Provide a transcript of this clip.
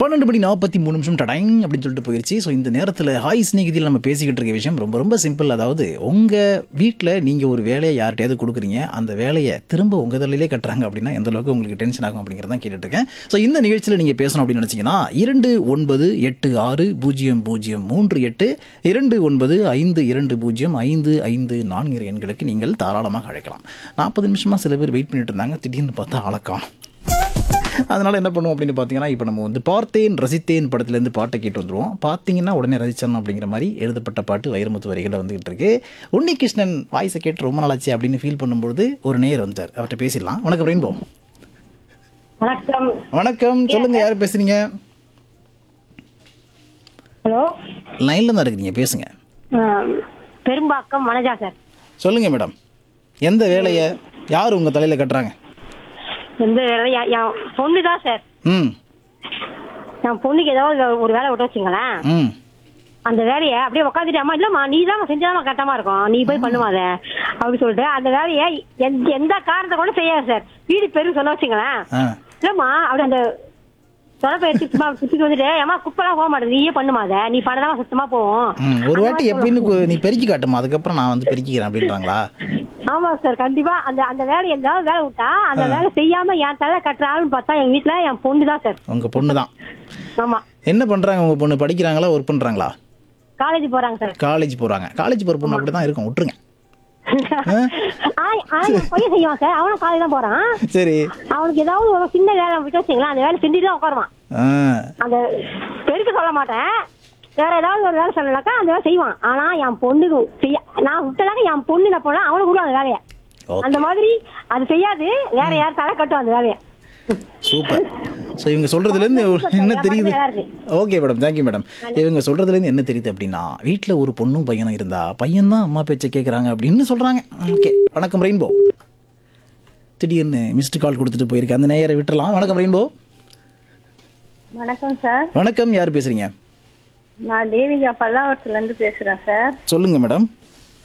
பன்னெண்டு மணி நாற்பத்தி மூணு நிமிஷம் டடைங் அப்படின்னு சொல்லிட்டு போயிடுச்சு ஸோ இந்த நேரத்தில் ஹாய் ஸ்நேகிதியில் நம்ம பேசிக்கிட்டு இருக்க விஷயம் ரொம்ப ரொம்ப சிம்பிள் அதாவது உங்கள் வீட்டில் நீங்கள் ஒரு வேலையை யார்கிட்டயாவது கொடுக்குறீங்க அந்த வேலையை திரும்ப உங்கள் தலையிலே கட்டுறாங்க அப்படின்னா எந்த அளவுக்கு உங்களுக்கு டென்ஷன் ஆகும் அப்படிங்கிறத கேட்டுட்டு இருக்கேன் ஸோ இந்த நிகழ்ச்சியில் நீங்கள் பேசணும் அப்படின்னு நினச்சிங்கன்னா இரண்டு ஒன்பது எட்டு ஆறு பூஜ்ஜியம் பூஜ்ஜியம் மூன்று எட்டு இரண்டு ஒன்பது ஐந்து இரண்டு பூஜ்ஜியம் ஐந்து ஐந்து நான்கு எண்களுக்கு நீங்கள் தாராளமாக அழைக்கலாம் நாற்பது நிமிஷமாக சில பேர் வெயிட் பண்ணிட்டு இருந்தாங்க திடீர்னு பார்த்தா அழக்கம் அதனால் என்ன பண்ணுவோம் அப்படின்னு பார்த்தீங்கன்னா இப்போ நம்ம வந்து பார்த்தேன் ரசித்தேன் படத்துலேருந்து பாட்டை கேட்டு வந்துருவோம் பார்த்தீங்கன்னா உடனே ரசிச்சணும் அப்படிங்கிற மாதிரி எழுதப்பட்ட பாட்டு வைரமுத்து வரிகளில் வந்துகிட்டு இருக்கு உன்னிகிருஷ்ணன் வாய்ஸை கேட்டு ரொம்ப நாளாச்சு அப்படின்னு ஃபீல் பண்ணும்போது ஒரு நேர் வந்தார் அவர்கிட்ட பேசிடலாம் வணக்கம் ரெயின்போ வணக்கம் வணக்கம் சொல்லுங்க யார் பேசுறீங்க ஹலோ லைனில் தான் இருக்கிறீங்க பேசுங்க பெரும்பாக்கம் வனஜா சார் சொல்லுங்க மேடம் எந்த வேலையை யார் உங்கள் தலையில் கட்டுறாங்க எந்த வேலை என் என் பொண்ணு தான் சார் ம் என் பொண்ணுக்கு ஏதாவது ஒரு வேலை விட்டு வச்சுங்களேன் ம் அந்த வேலையை அப்படியே உட்காந்துட்டு அம்மா இல்லம்மா நீ தான் செஞ்சாதான் கரெக்டாமா இருக்கும் நீ போய் பண்ணுவாத அப்படி சொல்லிட்டு அந்த வேலையை எந்த எந்த காரணத்தை கூட செய்யாது சார் வீடு பெரும் சொல்ல வச்சுங்களேன் ஆ இல்லம்மா அப்படி அந்த தொடப்பை எடுத்து சும்மா சுத்திட்டு வந்துட்டு ஏமா குப்பெல்லாம் போக மாட்டேது நீயே பண்ணுமாத நீ பண்ணதான் சுத்தமா போகும் ம் ஒரு வாட்டி எப்படின்னு கு- நீ பெருக்கி காட்டுமா அதுக்கப்புறம் நான் வந்து பெருக்கிக்கிறேன் அப்படின்றாங்களா ஆமா சார் கண்டிப்பா அந்த அந்த வேலை எதாவது வேலை விட்டா அந்த வேலை செய்யாம என் தலை கட்டுறான்னு பார்த்தா எங்க வீட்டுல என் பொண்ணு தான் சார் உங்கள் பொண்ணு தான் ஆமா என்ன பண்ணுறாங்க உங்கள் பொண்ணு படிக்கிறாங்களா ஒர்க் பண்ணுறாங்களா காலேஜ் போறாங்க சார் காலேஜ் போகிறாங்க காலேஜ் போகிற பொண்ணு அப்படி தான் இருக்கும் விட்டுருங்க ஆனா ஆனா என் பையன் செய்வான் சார் அவனும் காலேஜ் தான் போறான் சரி அவனுக்கு ஏதாவது ஒரு சின்ன வேலை விட்டு வச்சுங்களேன் அந்த வேலை செஞ்சுட்டு தான் உட்காருவான் ஆ அந்த பெருக்க சொல்ல மாட்டேன் வேற ஏதாவது ஒரு வேலை சொல்லலாக்கா அந்த வேலை செய்வான் ஆனா என் பொண்ணுக்கு செய்ய நான் விட்டதாக என் பொண்ணு என்ன போனா அவனுக்கு விடுவான் அந்த வேலையை Okay. அந்த மாதிரி அது செய்யாது வேற யார் தலை கட்டும் அந்த வேலையை சூப்பர் ஸோ இவங்க சொல்கிறதுலேருந்து என்ன தெரியுது ஓகே மேடம் தேங்க்யூ மேடம் இவங்க சொல்கிறதுலேருந்து என்ன தெரியுது அப்படின்னா வீட்டில் ஒரு பொண்ணும் பையனும் இருந்தா பையன் தான் அம்மா பேச்சை கேட்குறாங்க அப்படின்னு சொல்கிறாங்க ஓகே வணக்கம் ரெயின்போ திடீர்னு மிஸ்டு கால் கொடுத்துட்டு போயிருக்கேன் அந்த நேயரை விட்டுறலாம் வணக்கம் ரெயின்போ வணக்கம் சார் வணக்கம் யார் பேசுகிறீங்க நான் தேவிகா பல்லாவரத்துல இருந்து பேசுறேன் சார் சொல்லுங்கள் மேடம்